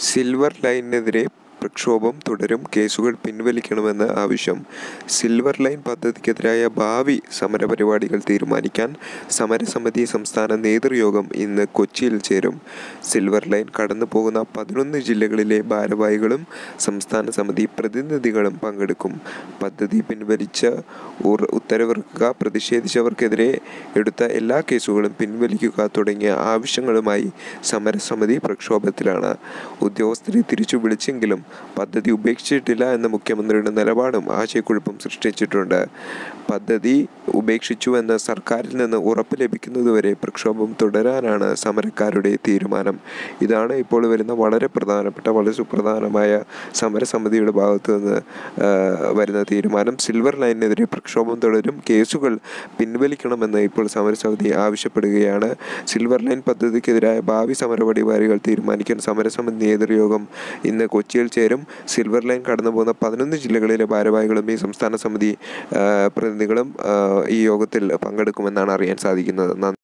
silver ലൈനിനെതിരെ പ്രക്ഷോഭം തുടരും കേസുകൾ പിൻവലിക്കണമെന്ന് ആവശ്യം സിൽവർ ലൈൻ പദ്ധതിക്കെതിരായ ഭാവി സമരപരിപാടികൾ തീരുമാനിക്കാൻ സമരസമിതി സംസ്ഥാന നേതൃയോഗം ഇന്ന് കൊച്ചിയിൽ ചേരും സിൽവർ ലൈൻ കടന്നു പോകുന്ന പതിനൊന്ന് ജില്ലകളിലെ ഭാരവാഹികളും സംസ്ഥാന സമിതി പ്രതിനിധികളും പങ്കെടുക്കും പദ്ധതി പിൻവലിച്ച് ഉർ- ഉത്തരവിറക്കുക പ്രതിഷേധിച്ചവർക്കെതിരെ എടുത്ത എല്ലാ കേസുകളും പിൻവലിക്കുക തുടങ്ങിയ ആവശ്യങ്ങളുമായി സമരസമിതി പ്രക്ഷോഭത്തിലാണ് ഉദ്യോഗസ്ഥരെ തിരിച്ചു വിളിച്ചെങ്കിലും പദ്ധതി ഉപേക്ഷിച്ചിട്ടില്ല എന്ന മുഖ്യമന്ത്രിയുടെ നിലപാടും ആശയക്കുഴപ്പം സൃഷ്ടിച്ചിട്ടുണ്ട് പദ്ധതി ഉപേക്ഷിച്ചു എന്ന സർക്കാരിൽ നിന്ന് ഉറപ്പ് ലഭിക്കുന്നതുവരെ പ്രക്ഷോഭം തുടരാനാണ് സമരക്കാരുടെ തീരുമാനം ഇതാണ് ഇപ്പോൾ വരുന്ന വളരെ പ്രധാനപ്പെട്ട വളരെ സുപ്രധാനമായ സമരസമിതിയുടെ ഭാഗത്തു നിന്ന് ആ, വരുന്ന തീരുമാനം സിൽവർ ലൈനിനെതിരെ പ്രക്ഷോഭം തുടരും കേസുകൾ പിൻവലിക്കണമെന്ന് ഇപ്പോൾ സമരസമിതി ആവശ്യപ്പെടുകയാണ് സിൽവർ ലൈൻ പദ്ധതിക്കെതിരായ ഭാവി സമരപരിപാടികൾ തീരുമാനിക്കാൻ സമരസമിതി നേതൃയോഗം ഇന്ന് കൊച്ചിയിൽ ചേരും സിൽവർ ലൈൻ കടന്നു പോകുന്ന പതിനൊന്ന് ജില്ലകളിലെ ഭാരവാഹികളും ഈ സംസ്ഥാന സമിതി ആ, പ്രതിനിധികളും ആ, ഈ യോഗത്തിൽ പങ്കെടുക്കുമെന്നാണ് അറിയാൻ സാധിക്കുന്നത് നന്ദി